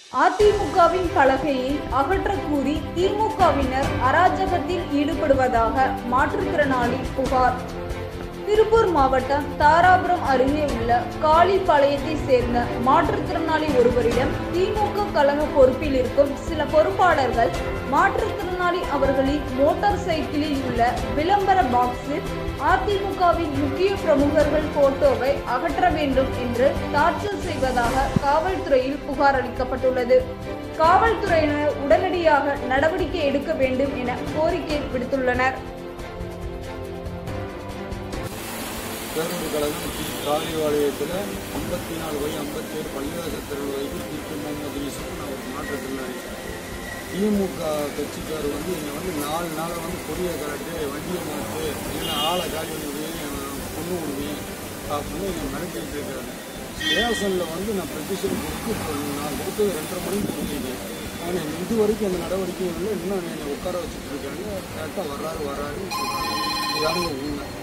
அதிமுகவின் பலகையை அகற்றக் கூறி திமுகவினர் அராஜகத்தில் ஈடுபடுவதாக மாற்றுத்திறனாளி புகார் திருப்பூர் மாவட்டம் தாராபுரம் அருகே உள்ள காளிப்பாளையத்தை சேர்ந்த மாற்றுத்திறனாளி ஒருவரிடம் திமுக கழக பொறுப்பில் இருக்கும் சில பொறுப்பாளர்கள் மாற்றுத்திறனாளி அவர்களின் மோட்டார் சைக்கிளில் உள்ள விளம்பர பாக்ஸில் அதிமுகவின் முக்கிய பிரமுகர்கள் போட்டோவை அகற்ற வேண்டும் என்று டார்ச்சர் செய்வதாக காவல்துறையில் புகார் அளிக்கப்பட்டுள்ளது காவல்துறையினர் உடனடியாக நடவடிக்கை எடுக்க வேண்டும் என கோரிக்கை விடுத்துள்ளனர் பேருந்து கழகம் டி காளிவாளையத்தில் ஐம்பத்தி நாலு வயது ஐம்பத்தேழு பள்ளிவாசல் வரைக்கும் திருப்பி முகமது யூசுப் நான் ஒரு மாற்றுத்திறனாளி திமுக கட்சிக்கார் வந்து என்னை வந்து நாலு நாளாக வந்து கொடியை கலட்டு வண்டியை மாற்று இல்லைன்னா ஆளை காலி விடுவேன் பொண்ணு விடுவேன் அப்படின்னு என்னை மிரட்டிட்டு இருக்காரு ஸ்டேஷனில் வந்து நான் பெட்டிஷன் கொடுத்து இப்போ நான் கொடுத்தது ரெண்டரை மணிக்கு கொடுத்துருக்கேன் ஆனால் இது வரைக்கும் அந்த நடவடிக்கை இல்லை இன்னும் என்னை உட்கார வச்சுட்டு இருக்காங்க கரெக்டாக வர்றாரு வர்றாரு சொல்றாங்க. இதாங்க உண்மை